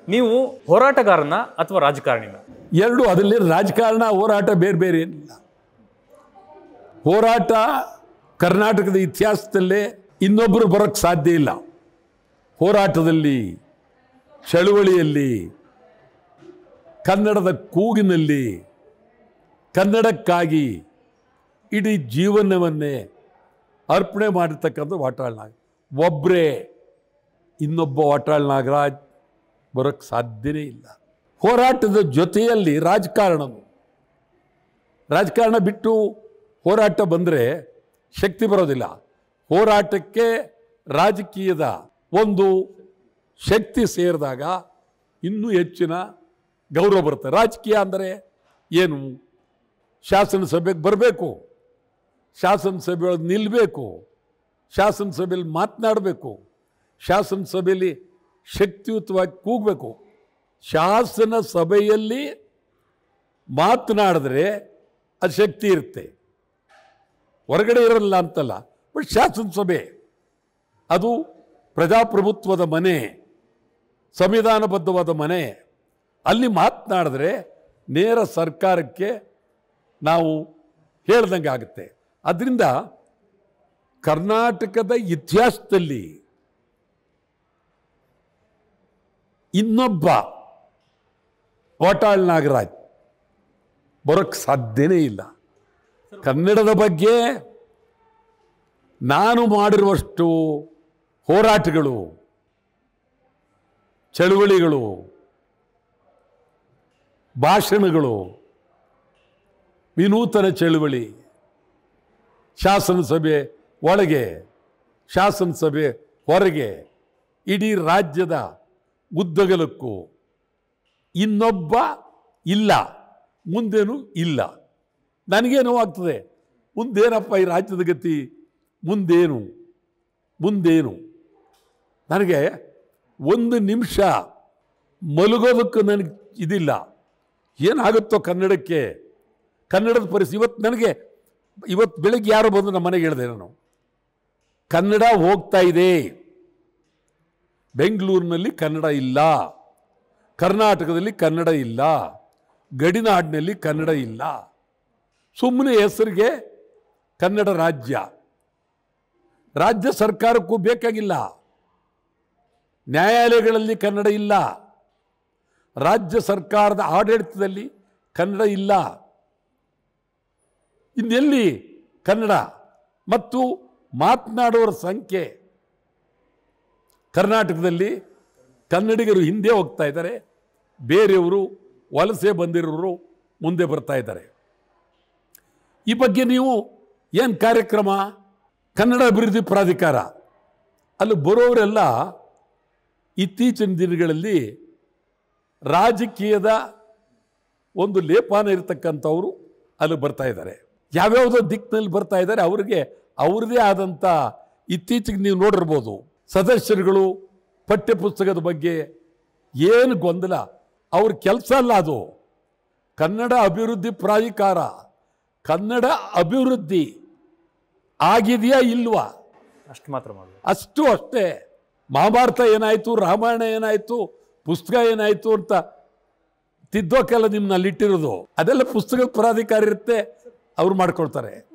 ನೀವು ಹೋರಾಟಗಾರನ ಅಥವಾ ರಾಜಕಾರಣಿನ ಎರಡು ಅದರಲ್ಲಿ ರಾಜಕಾರಣ ಹೋರಾಟ ಬೇರೆ ಬೇರೆ ಏನಿಲ್ಲ ಹೋರಾಟ ಕರ್ನಾಟಕದ ಇತಿಹಾಸದಲ್ಲೇ ಇನ್ನೊಬ್ಬರು ಬರೋಕ್ಕೆ ಸಾಧ್ಯ ಇಲ್ಲ ಹೋರಾಟದಲ್ಲಿ ಚಳುವಳಿಯಲ್ಲಿ ಕನ್ನಡದ ಕೂಗಿನಲ್ಲಿ ಕನ್ನಡಕ್ಕಾಗಿ ಇಡೀ ಜೀವನವನ್ನೇ ಅರ್ಪಣೆ ಮಾಡಿರ್ತಕ್ಕಂಥ ವಾಟಾಳ್ ನಾಗ್ ಒಬ್ಬರೇ ಇನ್ನೊಬ್ಬ ವಾಟಾಳ್ ನಾಗರಾಜ್ ಬರೋಕ್ಕೆ ಸಾಧ್ಯನೇ ಇಲ್ಲ ಹೋರಾಟದ ಜೊತೆಯಲ್ಲಿ ರಾಜಕಾರಣವು ರಾಜಕಾರಣ ಬಿಟ್ಟು ಹೋರಾಟ ಬಂದರೆ ಶಕ್ತಿ ಬರೋದಿಲ್ಲ ಹೋರಾಟಕ್ಕೆ ರಾಜಕೀಯದ ಒಂದು ಶಕ್ತಿ ಸೇರಿದಾಗ ಇನ್ನೂ ಹೆಚ್ಚಿನ ಗೌರವ ಬರುತ್ತೆ ರಾಜಕೀಯ ಅಂದರೆ ಏನು ಶಾಸನಸಭೆಗೆ ಬರಬೇಕು ಶಾಸನಸಭೆಯೊಳಗೆ ನಿಲ್ಲಬೇಕು ಶಾಸನಸಭೆಯಲ್ಲಿ ಮಾತನಾಡಬೇಕು ಶಾಸನಸಭೆಯಲ್ಲಿ ಶಕ್ತಿಯುತವಾಗಿ ಕೂಗಬೇಕು ಶಾಸನ ಸಭೆಯಲ್ಲಿ ಮಾತನಾಡಿದ್ರೆ ಅದು ಶಕ್ತಿ ಇರುತ್ತೆ ಹೊರಗಡೆ ಇರಲ್ಲ ಅಂತಲ್ಲ ಬಟ್ ಶಾಸನಸಭೆ ಅದು ಪ್ರಜಾಪ್ರಭುತ್ವದ ಮನೆ ಸಂವಿಧಾನಬದ್ಧವಾದ ಮನೆ ಅಲ್ಲಿ ಮಾತನಾಡಿದ್ರೆ ನೇರ ಸರ್ಕಾರಕ್ಕೆ ನಾವು ಹೇಳ್ದಂಗೆ ಆಗುತ್ತೆ ಅದರಿಂದ ಕರ್ನಾಟಕದ ಇತಿಹಾಸದಲ್ಲಿ ಇನ್ನೊಬ್ಬ ವಾಟಾಳ್ ನಾಗರಾಜ್ ಬರೋಕ್ಕೆ ಸಾಧ್ಯನೇ ಇಲ್ಲ ಕನ್ನಡದ ಬಗ್ಗೆ ನಾನು ಮಾಡಿರುವಷ್ಟು ಹೋರಾಟಗಳು ಚಳುವಳಿಗಳು ಭಾಷಣಗಳು ವಿನೂತನ ಚಳುವಳಿ ಶಾಸನಸಭೆ ಒಳಗೆ ಶಾಸನಸಭೆ ಹೊರಗೆ ಇಡೀ ರಾಜ್ಯದ ಉದ್ದಗಲಕ್ಕೂ ಇನ್ನೊಬ್ಬ ಇಲ್ಲ ಮುಂದೇನು ಇಲ್ಲ ನನಗೇನೋ ಆಗ್ತದೆ ಮುಂದೇನಪ್ಪ ಈ ರಾಜ್ಯದ ಗತಿ ಮುಂದೇನು ಮುಂದೇನು ನನಗೆ ಒಂದು ನಿಮಿಷ ಮಲಗೋದಕ್ಕೂ ನನಗೆ ಇದಿಲ್ಲ ಏನಾಗುತ್ತೋ ಕನ್ನಡಕ್ಕೆ ಕನ್ನಡದ ಪರಿಸ್ಥಿತಿ ಇವತ್ತು ನನಗೆ ಇವತ್ತು ಬೆಳಗ್ಗೆ ಯಾರೋ ಬಂದು ನಮ್ಮ ಮನೆಗೆ ಹೇಳಿದೆ ನಾನು ಕನ್ನಡ ಹೋಗ್ತಾ ಇದೆ ಬೆಂಗಳೂರಿನಲ್ಲಿ ಕನ್ನಡ ಇಲ್ಲ ಕರ್ನಾಟಕದಲ್ಲಿ ಕನ್ನಡ ಇಲ್ಲ ಗಡಿನಾಡಿನಲ್ಲಿ ಕನ್ನಡ ಇಲ್ಲ ಸುಮ್ಮನೆ ಹೆಸರಿಗೆ ಕನ್ನಡ ರಾಜ್ಯ ರಾಜ್ಯ ಸರ್ಕಾರಕ್ಕೂ ಬೇಕಾಗಿಲ್ಲ ನ್ಯಾಯಾಲಯಗಳಲ್ಲಿ ಕನ್ನಡ ಇಲ್ಲ ರಾಜ್ಯ ಸರ್ಕಾರದ ಆಡಳಿತದಲ್ಲಿ ಕನ್ನಡ ಇಲ್ಲ ಇನ್ನೆಲ್ಲಿ ಕನ್ನಡ ಮತ್ತು ಮಾತನಾಡೋರ ಸಂಖ್ಯೆ ಕರ್ನಾಟಕದಲ್ಲಿ ಕನ್ನಡಿಗರು ಹಿಂದೆ ಹೋಗ್ತಾ ಇದ್ದಾರೆ ಬೇರೆಯವರು ವಲಸೆ ಬಂದಿರೋರು ಮುಂದೆ ಬರ್ತಾ ಇದ್ದಾರೆ ಈ ಬಗ್ಗೆ ನೀವು ಏನು ಕಾರ್ಯಕ್ರಮ ಕನ್ನಡ ಅಭಿವೃದ್ಧಿ ಪ್ರಾಧಿಕಾರ ಅಲ್ಲಿ ಬರೋರೆಲ್ಲ ಇತ್ತೀಚಿನ ದಿನಗಳಲ್ಲಿ ರಾಜಕೀಯದ ಒಂದು ಲೇಪಾನ ಇರತಕ್ಕಂಥವ್ರು ಅಲ್ಲಿ ಬರ್ತಾ ಇದ್ದಾರೆ ಯಾವ್ಯಾವುದೋ ದಿಕ್ಕಿನಲ್ಲಿ ಬರ್ತಾ ಇದ್ದಾರೆ ಅವರಿಗೆ ಅವ್ರದ್ದೇ ಆದಂಥ ಇತ್ತೀಚೆಗೆ ನೀವು ನೋಡಿರ್ಬೋದು ಸದಸ್ಯರುಗಳು ಪಠ್ಯಪುಸ್ತಕದ ಬಗ್ಗೆ ಏನು ಗೊಂದಲ ಅವ್ರ ಕೆಲಸ ಅಲ್ಲ ಅದು ಕನ್ನಡ ಅಭಿವೃದ್ಧಿ ಪ್ರಾಧಿಕಾರ ಕನ್ನಡ ಅಭಿವೃದ್ಧಿ ಆಗಿದೆಯಾ ಇಲ್ವಾ ಅಷ್ಟು ಮಾತ್ರ ಮಾಡುದು ಅಷ್ಟು ಅಷ್ಟೇ ಮಹಾಭಾರತ ಏನಾಯಿತು ರಾಮಾಯಣ ಏನಾಯಿತು ಪುಸ್ತಕ ಏನಾಯಿತು ಅಂತ ತಿದ್ದೋಕೆಲ್ಲ ನಿಮ್ಮನ್ನ ಅಲ್ಲಿಟ್ಟಿರೋದು ಅದೆಲ್ಲ ಪುಸ್ತಕದ ಪ್ರಾಧಿಕಾರ ಇರುತ್ತೆ ಅವ್ರು ಮಾಡ್ಕೊಳ್ತಾರೆ